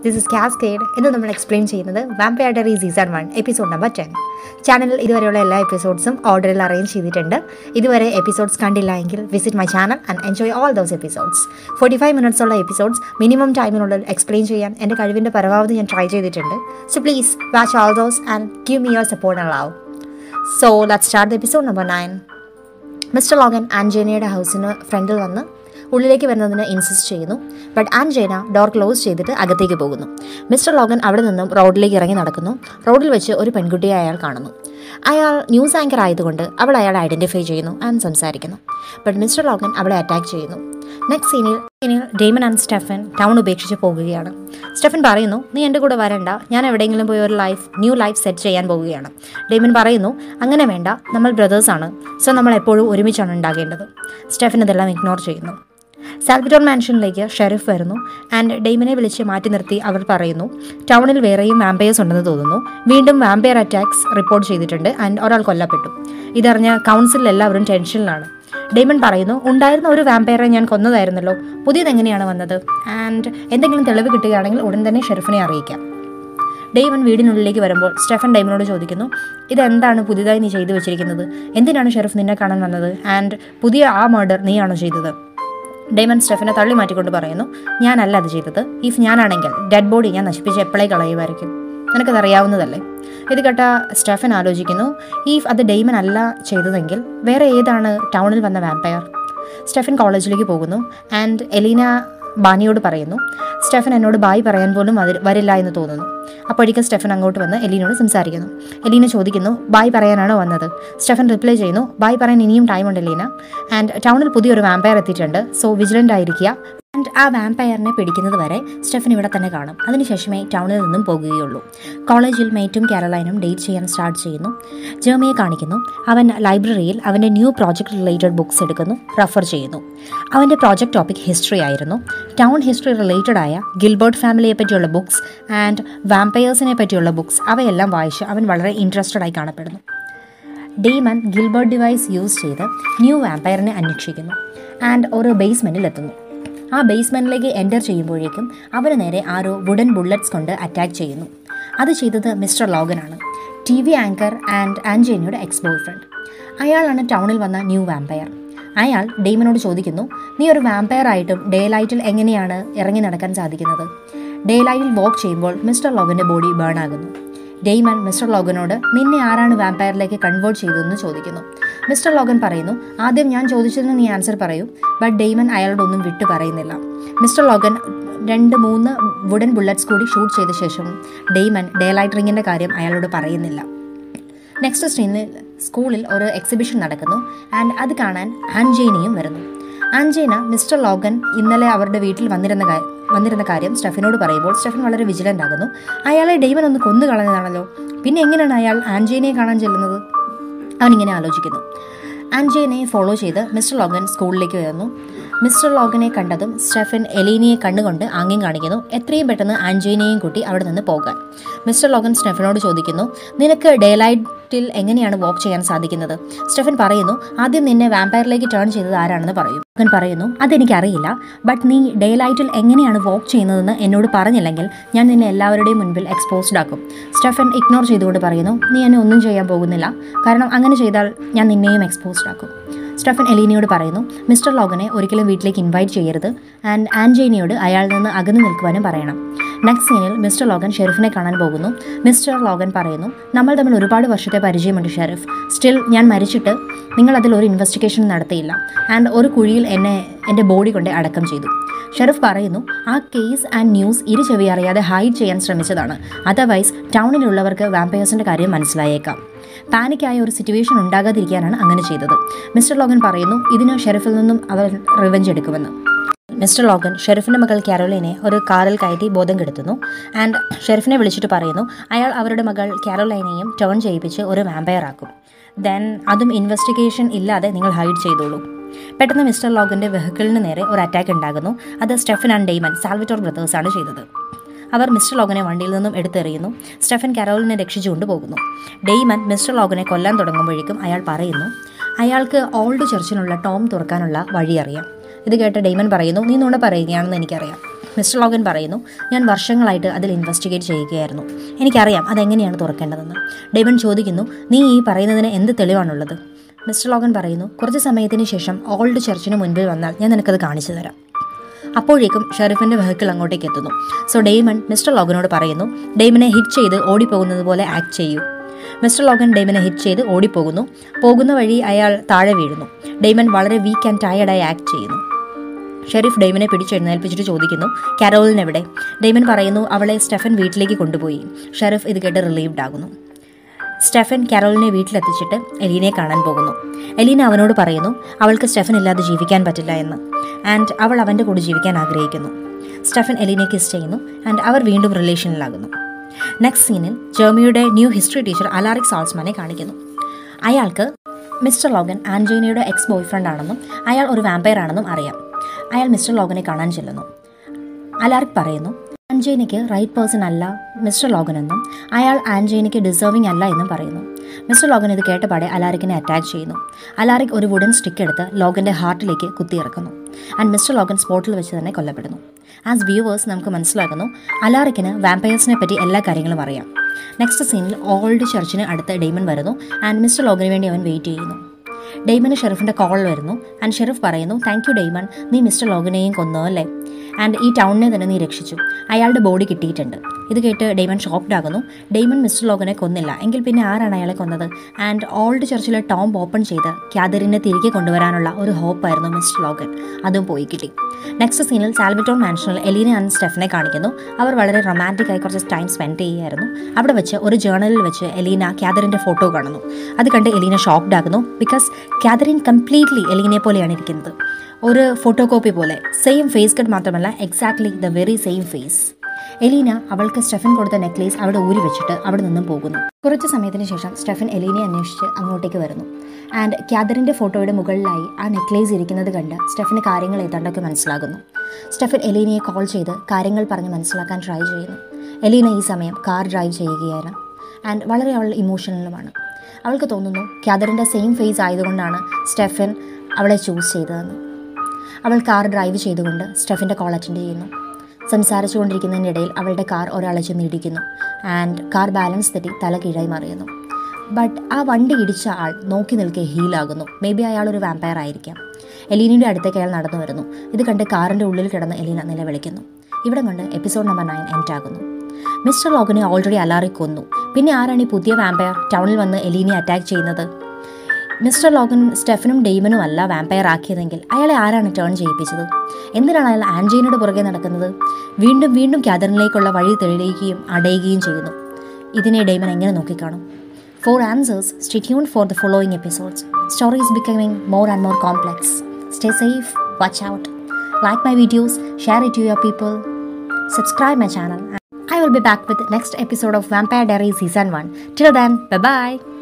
This is cascade ഇന്ന് നമ്മൾ explain ചെയ്യുന്നത് vampire diary season one episode number ten ചാനലിൽ ഇതുവരെയുള്ള എല്ലാ എപ്പിസോഡ്സും ഓർഡറിൽ അറേഞ്ച് ചെയ്തിട്ടുണ്ട് ഇതുവരെ എപ്പിസോഡ്സ് കണ്ടില്ല എങ്കിൽ visit my channel and enjoy all those episodes forty five minutes ഉള്ള എപ്പിസോഡ്സ് മിനിമം ടൈമിനുള്ളിൽ എക്സ്പ്ലെയിൻ ചെയ്യാൻ എൻ്റെ കഴിവിൻ്റെ പരമാവധി ഞാൻ ട്രൈ ചെയ്തിട്ടുണ്ട് so please watch all those and give me your support and love so let start the episode number nine mister Logan ആൻജേനയുടെ ഹൗസിന് ഫ്രണ്ടിൽ വന്ന് ഉള്ളിലേക്ക് വരുന്നതിന് ഇൻസിസ്റ്റ് ചെയ്യുന്നു ബട്ട് ആൻജേന ഡോർ ക്ലോസ് ചെയ്തിട്ട് അകത്തേക്ക് പോകുന്നു മിസ്റ്റർ ലോഗൻ അവിടെ നിന്നും റോഡിലേക്ക് ഇറങ്ങി നടക്കുന്നു റോഡിൽ വെച്ച് ഒരു പെൺകുട്ടിയെ അയാൾ കാണുന്നു അയാൾ ന്യൂസ് ആങ്കർ ആയതുകൊണ്ട് അവൾ അയാളെ ഐഡൻറ്റിഫൈ ചെയ്യുന്നു ആൻഡ് സംസാരിക്കുന്നു ബട്ട് മിസ്റ്റർ ലോഗൻ അവളെ അറ്റാക്ക് ചെയ്യുന്നു നെക്സ്റ്റ് സീനിൽ സീനിൽ ഡേമൻ ആൻഡ് സ്റ്റെഫൻ ടൗൺ ഉപേക്ഷിച്ച് പോകുകയാണ് സ്റ്റെഫൻ പറയുന്നു നീ എൻ്റെ കൂടെ വരണ്ട ഞാൻ എവിടെയെങ്കിലും പോയി ഒരു ലൈഫ് ന്യൂ ലൈഫ് സെറ്റ് ചെയ്യാൻ പോവുകയാണ് ഡേമൻ പറയുന്നു അങ്ങനെ വേണ്ട നമ്മൾ ബ്രദേഴ്സാണ് സോ നമ്മൾ എപ്പോഴും ഒരുമിച്ചാണ് ഉണ്ടാകേണ്ടത് സ്റ്റെഫൻ ഇതെല്ലാം ഇഗ്നോർ ചെയ്യുന്നു സാൽവിറ്റോൺ മാൻഷനിലേക്ക് ഷെറിഫ് വരുന്നു ആൻഡ് ഡെയ്മനെ വിളിച്ച് മാറ്റി നിർത്തി അവർ പറയുന്നു ടൗണിൽ വേറെയും വാമ്പയേഴ്സ് ഉണ്ടെന്ന് തോന്നുന്നു വീണ്ടും വാമ്പയർ അറ്റാക്സ് റിപ്പോർട്ട് ചെയ്തിട്ടുണ്ട് ആൻഡ് ഒരാൾ കൊല്ലപ്പെട്ടു ഇതറിഞ്ഞ കൗൺസിലിൽ എല്ലാവരും ടെൻഷനിലാണ് ഡെയ്മൺ പറയുന്നു ഉണ്ടായിരുന്ന ഒരു വാമ്പയറെ ഞാൻ കൊന്നതായിരുന്നല്ലോ പുതിയത് എങ്ങനെയാണ് വന്നത് ആൻഡ് എന്തെങ്കിലും തെളിവ് കിട്ടുകയാണെങ്കിൽ ഉടൻ തന്നെ ഷെറിഫിനെ അറിയിക്കാം ഡെയ്മൺ വീടിനുള്ളിലേക്ക് വരുമ്പോൾ സ്റ്റെഫൻ ഡെയ്മനോട് ചോദിക്കുന്നു ഇതെന്താണ് പുതിയതായി നീ ചെയ്തു വെച്ചിരിക്കുന്നത് എന്തിനാണ് ഷെറിഫ് നിന്നെ കാണാൻ വന്നത് ആൻഡ് പുതിയ ആ മർഡർ നീയാണോ ചെയ്തത് ഡേമൻ സ്റ്റെഫിനെ തള്ളി മാറ്റിക്കൊണ്ട് പറയുന്നു ഞാനല്ല അത് ചെയ്തത് ഇഫ് ഞാനാണെങ്കിൽ ഡെഡ് ബോഡി ഞാൻ നശിപ്പിച്ച് എപ്പോഴേ കളയുമായിരിക്കും നിനക്കത് അറിയാവുന്നതല്ലേ ഇത് കേട്ട സ്റ്റെഫൻ ആലോചിക്കുന്നു ഇഫ് അത് ഡെയ്മൻ അല്ല ചെയ്തതെങ്കിൽ വേറെ ഏതാണ് ടൗണിൽ വന്ന വാമ്പയർ സ്റ്റെഫൻ കോളേജിലേക്ക് പോകുന്നു ആൻഡ് എലീന ബാനിയോട് പറയുന്നു സ്റ്റെഫൻ എന്നോട് ബായ് പറയാൻ പോലും വരി- വരില്ല എന്ന് തോന്നുന്നു അപ്പോഴേക്കും സ്റ്റെഫൻ അങ്ങോട്ട് വന്ന് എലീനോട് സംസാരിക്കുന്നു എലീന ചോദിക്കുന്നു ബായ് പറയാനാണോ വന്നത് സ്റ്റെഫൻ റിപ്ലൈ ചെയ്യുന്നു ബായ് പറയാൻ ഇനിയും ടൈം ഉണ്ട് എലീന ആൻഡ് ടൗണിൽ പുതിയൊരു വാമ്പയർ എത്തിയിട്ടുണ്ട് സോ വിജിലൻ്റ് ആയിരിക്കുക ആൻഡ് ആ വാമ്പയറിനെ പിടിക്കുന്നത് വരെ സ്റ്റെഫൻ ഇവിടെ തന്നെ കാണും അതിനുശേഷമേ ടൗണിൽ നിന്നും പോകുകയുള്ളൂ കോളേജിൽ മേറ്റും കാരലൈനും ഡേറ്റ് ചെയ്യാൻ സ്റ്റാർട്ട് ചെയ്യുന്നു ജേമിയെ കാണിക്കുന്നു അവൻ ലൈബ്രറിയിൽ അവൻ്റെ ന്യൂ പ്രോജക്റ്റ് റിലേറ്റഡ് ബുക്സ് എടുക്കുന്നു റെഫർ ചെയ്യുന്നു അവൻ്റെ പ്രോജക്റ്റ് ടോപ്പിക് ഹിസ്റ്ററി ആയിരുന്നു ടൗൺ ഹിസ്റ്ററി റിലേറ്റഡ് ആയ ഗിൽബർട്ട് ഫാമിലിയെ പറ്റിയുള്ള ബുക്സ് ആൻഡ് വാമ്പയേഴ്സിനെ പറ്റിയുള്ള ബുക്സ് അവയെല്ലാം വായിച്ച് അവൻ വളരെ ഇൻട്രസ്റ്റഡ് ആയി കാണപ്പെടുന്നു ഡെയ്മൻ ഗിൽബർട്ട് ഡിവൈസ് യൂസ് ചെയ്ത് ന്യൂ വാമ്പയറിനെ അന്വേഷിക്കുന്നു ആൻഡ് ഒരു ബേസ്മെൻറ്റിൽ എത്തുന്നു ആ ബേസ്മെൻറ്റിലേക്ക് എൻ്റർ ചെയ്യുമ്പോഴേക്കും അവന് നേരെ ആരോ വുഡൻ ബുള്ളറ്റ്സ് കൊണ്ട് അറ്റാക്ക് ചെയ്യുന്നു അത് ചെയ്തത് മിസ്റ്റർ ലോഗനാണ് ടി വി ആങ്കർ ആൻഡ് ആൻജേനിയുടെ എക്സ് ബോയ് ഫ്രണ്ട് അയാളാണ് ടൗണിൽ വന്ന ന്യൂ വാമ്പയർ അയാൾ ഡെയ്മനോട് ചോദിക്കുന്നു നീ ഒരു വാമ്പയർ ആയിട്ടും ഡേ ലൈറ്റിൽ എങ്ങനെയാണ് ഇറങ്ങി നടക്കാൻ സാധിക്കുന്നത് ഡേ ലൈറ്റിൽ വാക്ക് ചെയ്യുമ്പോൾ മിസ്റ്റർ ലോഗൻ്റെ ബോഡി ബേൺ ആകുന്നു ഡെയ്മൻ മിസ്റ്റർ ലോഗനോട് നിന്നെ ആരാണ് വാമ്പയറിലേക്ക് കൺവേർട്ട് ചെയ്തതെന്ന് ചോദിക്കുന്നു മിസ്റ്റർ ലോഗൻ പറയുന്നു ആദ്യം ഞാൻ ചോദിച്ചതിന് നീ ആൻസർ പറയൂ ബട്ട് ഡെയ്മൻ അയാളോടൊന്നും വിട്ടു പറയുന്നില്ല മിസ്റ്റർ ലോഗൻ രണ്ട് മൂന്ന് വുഡൻ ബുള്ളറ്റ്സ് കൂടി ഷൂട്ട് ചെയ്ത ശേഷം ഡെയ്മൻ ഡേ ലൈറ്റ് റിങ്ങിൻ്റെ കാര്യം അയാളോട് പറയുന്നില്ല നെക്സ്റ്റ് സ്ക്രീനിൽ സ്കൂളിൽ ഒരു എക്സിബിഷൻ നടക്കുന്നു ആൻഡ് അത് കാണാൻ ആൻജേനിയും വരുന്നു ആൻജേന മിസ്റ്റർ ലോഗൻ ഇന്നലെ അവരുടെ വീട്ടിൽ വന്നിരുന്ന കാര്യം വന്നിരുന്ന കാര്യം സ്റ്റെഫിനോട് പറയുമ്പോൾ സ്റ്റെഫിൻ വളരെ വിജിലൻ്റ് ആകുന്നു അയാളെ ഡെയ്മൻ ഒന്ന് കൊന്നു കളഞ്ഞതാണല്ലോ പിന്നെ എങ്ങനെയാണ് അയാൾ ആൻജേനയെ കാണാൻ ചെല്ലുന്നത് അവനിങ്ങനെ ആലോചിക്കുന്നു ആൻജേനയെ ഫോളോ ചെയ്ത് മിസ്റ്റർ ലോഗൻ സ്കൂളിലേക്ക് വരുന്നു മിസ്റ്റർ ലോഗനെ കണ്ടതും സ്റ്റെഫൻ എലീനയെ കണ്ണുകൊണ്ട് ആംഗ്യം കാണിക്കുന്നു എത്രയും പെട്ടെന്ന് ആൻജേനയെയും കൂട്ടി അവിടെ നിന്ന് പോകാൻ മിസ്റ്റർ ലോഗൻ സ്റ്റെഫനോട് ചോദിക്കുന്നു നിനക്ക് ഡേ ലൈറ്റിൽ എങ്ങനെയാണ് വാക്ക് ചെയ്യാൻ സാധിക്കുന്നത് സ്റ്റെഫൻ പറയുന്നു ആദ്യം നിന്നെ വാമ്പയറിലേക്ക് ടേൺ ചെയ്തത് ആരാണെന്ന് പറയും ലോഗൻ പറയുന്നു അതെനിക്കറിയില്ല ബട്ട് നീ ഡേ ലൈറ്റിൽ എങ്ങനെയാണ് വാക്ക് ചെയ്യുന്നതെന്ന് എന്നോട് പറഞ്ഞില്ലെങ്കിൽ ഞാൻ നിന്നെ എല്ലാവരുടെയും മുൻപിൽ എക്സ്പോസ്ഡ് ആക്കും സ്റ്റെഫൻ ഇഗ്നോർ ചെയ്തുകൊണ്ട് പറയുന്നു നീ എന്നെ ഒന്നും ചെയ്യാൻ പോകുന്നില്ല കാരണം അങ്ങനെ ചെയ്താൽ ഞാൻ നിന്നെയും എക്സ്പോസ്ഡ് ആക്കും സ്റ്റെഫൻ എലീനയോട് പറയുന്നു മിസ്റ്റർ ലോഗനെ ഒരിക്കലും വീട്ടിലേക്ക് ഇൻവൈറ്റ് ചെയ്യരുത് ആൻഡ് ആൻജേനിയോട് അയാളിൽ നിന്ന് അകന്നു നിൽക്കുവാനും പറയണം നെക്സ്റ്റ് സീനിൽ മിസ്റ്റർ ലോഗൻ ഷെറിഫിനെ കാണാൻ പോകുന്നു മിസ്റ്റർ ലോഗൻ പറയുന്നു നമ്മൾ തമ്മിൽ ഒരുപാട് വർഷത്തെ പരിചയമുണ്ട് ഷെറിഫ് സ്റ്റിൽ ഞാൻ മരിച്ചിട്ട് നിങ്ങൾ അതിൽ ഒരു ഇൻവെസ്റ്റിഗേഷൻ നടത്തിയില്ല ആൻഡ് ഒരു കുഴിയിൽ എന്നെ എൻ്റെ ബോഡി കൊണ്ട് അടക്കം ചെയ്തു ഷെറിഫ് പറയുന്നു ആ കേസ് ആൻഡ് ന്യൂസ് ഇരു ചെവി അറിയാതെ ഹൈഡ് ചെയ്യാൻ ശ്രമിച്ചതാണ് അതർവൈസ് ടൗണിലുള്ളവർക്ക് വാമ്പയേഴ്സിൻ്റെ കാര്യം മനസ്സിലായേക്കാം പാനിക്കായ ഒരു സിറ്റുവേഷൻ ഉണ്ടാകാതിരിക്കാനാണ് അങ്ങനെ ചെയ്തത് മിസ്റ്റർ ലോഗൻ പറയുന്നു ഇതിന് ഷെറിഫിൽ നിന്നും അവർ റിവെഞ്ച് എടുക്കുമെന്ന് മിസ്റ്റർ ലോഗൻ ഷെറിഫിൻ്റെ മകൾ കാരോലിനെ ഒരു കാറിൽ കയറ്റി ബോധം കെടുത്തുന്നു ആൻഡ് ഷെറിഫിനെ വിളിച്ചിട്ട് പറയുന്നു അയാൾ അവരുടെ മകൾ കാരോലൈനെയും ടേൺ ചെയ്യിപ്പിച്ച് ഒരു വാമ്പയർ ആക്കും ദെൻ അതും ഇൻവെസ്റ്റിഗേഷൻ ഇല്ലാതെ നിങ്ങൾ ഹൈഡ് ചെയ്തോളൂ പെട്ടെന്ന് മിസ്റ്റർ ലോഗൻ്റെ വെഹിക്കിളിന് നേരെ ഒരു അറ്റാക്ക് ഉണ്ടാകുന്നു അത് സ്റ്റെഫൻ ആൻഡ് ഡെയ്മൻ സാൽവിറ്റോർ ബ്രദേഴ്സാണ് ചെയ്തത് അവർ മിസ്റ്റർ ലോഗനെ വണ്ടിയിൽ നിന്നും എടുത്തെറിയുന്നു സ്റ്റെഫൻ കരോളിനെ രക്ഷിച്ചുകൊണ്ട് പോകുന്നു ഡെയ്മൻ മിസ്റ്റർ ലോഗനെ കൊല്ലാൻ തുടങ്ങുമ്പോഴേക്കും അയാൾ പറയുന്നു അയാൾക്ക് ഓൾഡ് ചർച്ചിനുള്ള ടോം തുറക്കാനുള്ള വഴി അറിയാം ഇത് കേട്ട് ഡെയ്മൻ പറയുന്നു നീ നുണ പറയുകയാണെന്ന് എനിക്കറിയാം മിസ്റ്റർ ലോഗൻ പറയുന്നു ഞാൻ വർഷങ്ങളായിട്ട് അതിൽ ഇൻവെസ്റ്റിഗേറ്റ് ചെയ്യുകയായിരുന്നു എനിക്കറിയാം അതെങ്ങനെയാണ് തുറക്കേണ്ടതെന്ന് ഡേമൺ ചോദിക്കുന്നു നീ ഈ പറയുന്നതിന് എന്ത് തെളിവാണുള്ളത് മിസ്റ്റർ ലോഗൻ പറയുന്നു കുറച്ച് സമയത്തിന് ശേഷം ഓൾഡ് ചർച്ചിന് മുൻപിൽ വന്നാൽ ഞാൻ നിനക്കത് കാണിച്ചു തരാം അപ്പോഴേക്കും ഷെറിഫിന്റെ വെഹിക്കിൾ അങ്ങോട്ടേക്ക് എത്തുന്നു സോ ഡെയ്മൺ മിസ്റ്റർ ലോഗനോട് പറയുന്നു ഡെയ്മനെ ഹിറ്റ് ചെയ്ത് ഓടിപ്പോകുന്നത് പോലെ ആക്ട് ചെയ്യൂ മിസ്റ്റർ ലോഗൻ ഡെയ്മനെ ഹിറ്റ് ചെയ്ത് ഓടിപ്പോകുന്നു പോകുന്ന വഴി അയാൾ താഴെ വീഴുന്നു ഡെയ്മൻ വളരെ വീക്ക് ആൻഡ് ടയർഡായി ആക്ട് ചെയ്യുന്നു ഷെരീഫ് ഡെയ്മനെ പിടിച്ചെഴുന്നേൽപ്പിച്ചിട്ട് ചോദിക്കുന്നു കാരോളിന് എവിടെ ഡെയ്മൻ പറയുന്നു അവളെ സ്റ്റെഫൻ വീട്ടിലേക്ക് കൊണ്ടുപോയി ഷെരീഫ് ഇത് കേട്ട് റിലീവ്ഡ് ആകുന്നു സ്റ്റെഫൻ കാരോളിനെ വീട്ടിലെത്തിച്ചിട്ട് എലീനയെ കാണാൻ പോകുന്നു എലീന അവനോട് പറയുന്നു അവൾക്ക് സ്റ്റെഫൻ ഇല്ലാതെ ജീവിക്കാൻ പറ്റില്ല എന്ന് ആൻഡ് അവൾ അവൻ്റെ കൂടെ ജീവിക്കാൻ ആഗ്രഹിക്കുന്നു സ്റ്റെഫൻ എലീനയെ കിസ് ചെയ്യുന്നു ആൻഡ് അവർ വീണ്ടും റിലേഷനിലാകുന്നു നെക്സ്റ്റ് സീനിൽ ജർമിയുടെ ന്യൂ ഹിസ്റ്ററി ടീച്ചർ അലാറിക് സാൾസ്മാനെ കാണിക്കുന്നു അയാൾക്ക് മിസ്റ്റർ ലോഗൻ ആൻജോനിയുടെ എക്സ് ബോയ് ഫ്രണ്ട് ആണെന്നും അയാൾ ഒരു വാമ്പയർ ആണെന്നും അറിയാം അയാൾ മിസ്റ്റർ ലോഗനെ കാണാൻ ചെല്ലുന്നു അലാറിക് പറയുന്നു ആൻജേനിക്ക് റൈറ്റ് പേഴ്സൺ അല്ല മിസ്റ്റർ ലോഗൻ എന്നും അയാൾ ആൻജേനിക്ക് ഡിസേർവിംഗ് അല്ല എന്നും പറയുന്നു മിസ്റ്റർ ലോഗൻ ഇത് കേട്ടപാടെ അലാറിക്കിനെ അറ്റാക്ക് ചെയ്യുന്നു അലാറിക് ഒരു വുഡൻ സ്റ്റിക്ക് എടുത്ത് ലോഗന്റെ ഹാർട്ടിലേക്ക് കുത്തിയിറക്കുന്നു ആൻഡ് മിസ്റ്റർ ലോഗൻ സ്പോട്ടിൽ വെച്ച് തന്നെ കൊല്ലപ്പെടുന്നു ആസ് വ്യൂവേഴ്സ് നമുക്ക് മനസ്സിലാക്കുന്നു അലാറിക്കിന് വാമ്പയേഴ്സിനെ പറ്റി എല്ലാ കാര്യങ്ങളും അറിയാം നെക്സ്റ്റ് സീനിൽ ഓൾഡ് ചർച്ചിന് അടുത്ത് ഡെയ്മൺ വരുന്നു ആൻഡ് മിസ്റ്റർ ലോഗന് വേണ്ടി അവൻ വെയിറ്റ് ചെയ്യുന്നു ഡെയ്മന് ഷെറിഫിൻ്റെ കോൾ വരുന്നു ആൻഡ് ഷെറിഫ് പറയുന്നു താങ്ക് യു ഡെയ്മൺ നീ മിസ്റ്റർ ലോഗനെയും കൊന്നു അല്ലേ ആൻഡ് ഈ ടൗണിനെ തന്നെ നീ രക്ഷിച്ചു അയാളുടെ ബോഡി കിട്ടിയിട്ടുണ്ട് ഇത് കേട്ട് ഡെയ്മൺ ഷോക്ക്ഡ് ആകുന്നു ഡെയ്മൺ മിസ്റ്റർ ലോഗനെ കൊന്നില്ല എങ്കിൽ പിന്നെ ആരാണ് അയാളെ കൊന്നത് ആൻഡ് ഓൾഡ് ചർച്ചിലെ ടോംബ് ഓപ്പൺ ചെയ്ത് ക്യാദറിനെ തിരികെ കൊണ്ടുവരാനുള്ള ഒരു ഹോപ്പായിരുന്നു മിസ്റ്റർ ലോഗൻ അതും പോയി കിട്ടി നെക്സ്റ്റ് സീനിൽ സാൽബിറ്റോൺ മാൻഷനിൽ എലീന ആൻഡ് സ്റ്റെഫനെ കാണിക്കുന്നു അവർ വളരെ റൊമാൻറ്റിക് ആയി കുറച്ച് ടൈം സ്പെൻഡ് ചെയ്യുകയായിരുന്നു അവിടെ വെച്ച് ഒരു ജേർണലിൽ വെച്ച് എലീന ക്യാദറിൻ്റെ ഫോട്ടോ കാണുന്നു അത് കണ്ട് എലീന ഷോക്ക്ഡ് ആകുന്നു ബിക്കോസ് ക്യാദറിൻ കംപ്ലീറ്റ്ലി എലീനെ പോലെയാണ് ഇരിക്കുന്നത് ഒരു ഫോട്ടോ കോപ്പി പോലെ സെയിം ഫേസ് കട്ട് മാത്രമല്ല exactly the very same face Elena അവൾക്ക് സ്റ്റെഫൻ കൊടുത്ത നെക്ലേസ് അവിടെ ഊരി വെച്ചിട്ട് അവിടെ നിന്നും പോകുന്നു കുറച്ച് സമയത്തിന് ശേഷം സ്റ്റെഫൻ എലീനെ അന്വേഷിച്ച് അങ്ങോട്ടേക്ക് വരുന്നു ആൻഡ് ക്യാദറിൻ്റെ ഫോട്ടോയുടെ മുകളിലായി ആ നെക്ലേസ് ഇരിക്കുന്നത് കണ്ട് സ്റ്റെഫിന് കാര്യങ്ങൾ ഏതാണ്ടൊക്കെ മനസ്സിലാകുന്നു സ്റ്റെഫൻ എലീനയെ കോൾ ചെയ്ത് കാര്യങ്ങൾ പറഞ്ഞ് മനസ്സിലാക്കാൻ ട്രൈ ചെയ്യുന്നു എലീന ഈ സമയം കാർ ഡ്രൈവ് ചെയ്യുകയാണ് ആൻഡ് വളരെ അവൾ ഇമോഷണലുമാണ് അവൾക്ക് തോന്നുന്നു ക്യാദറിൻ്റെ സെയിം ഫേസ് ആയതുകൊണ്ടാണ് സ്റ്റെഫൻ അവളെ ചൂസ് ചെയ്തതെന്ന് അവൾ കാർ ഡ്രൈവ് ചെയ്തുകൊണ്ട് സ്റ്റെഫിൻ്റെ കോൾ അറ്റൻഡ് ചെയ്യുന്നു സംസാരിച്ചു കൊണ്ടിരിക്കുന്നതിനിടയിൽ അവളുടെ കാർ ഒരാളെ ചെന്ന് ഇടിക്കുന്നു ആൻഡ് കാർ ബാലൻസ് തെറ്റി തല കീഴായി മറിയുന്നു ബട്ട് ആ വണ്ടി ഇടിച്ച ആൾ നോക്കി നിൽക്കെ ഹീലാകുന്നു മേ ബി അയാൾ ഒരു വാമ്പയർ ആയിരിക്കാം എലീനയുടെ അടുത്തേക്ക് അയാൾ നടന്നു വരുന്നു ഇത് കണ്ട് കാറിൻ്റെ ഉള്ളിൽ കിടന്ന് എലീന നിലവിളിക്കുന്നു ഇവിടെ കൊണ്ട് എപ്പിസോഡ് നമ്പർ നയൻ എൻഡ് ആകുന്നു മിസ്റ്റർ ലോഗനെ ഓൾറെഡി അലാറി കൊന്നു പിന്നെ ആരാണ് ഈ പുതിയ വാമ്പയർ ടൗണിൽ വന്ന് എലീനെ അറ്റാക്ക് ചെയ്യുന്നത് മിസ്റ്റർ ലോഗൻ സ്റ്റെഫനും ഡെയ്മനും അല്ല വാമ്പയർ ആക്കിയതെങ്കിൽ അയാളെ ആരാണ് ടേൺ ചെയ്യിപ്പിച്ചത് എന്തിനാണ് അയാൾ ആൻജീനയുടെ പുറകെ നടക്കുന്നത് വീണ്ടും വീണ്ടും ക്യാദറിനിലേക്കുള്ള വഴി തെളിയിക്കുകയും അടയുകയും ചെയ്യുന്നു ഇതിനെ ഡെയ്മൻ എങ്ങനെ നോക്കിക്കാണും for answers stay tune for the following episodes story is becoming more and more complex stay safe watch out like my videos share it to your people subscribe my channel. I will be back with next episode of Vampire Diaries Season 1. Till then, bye bye.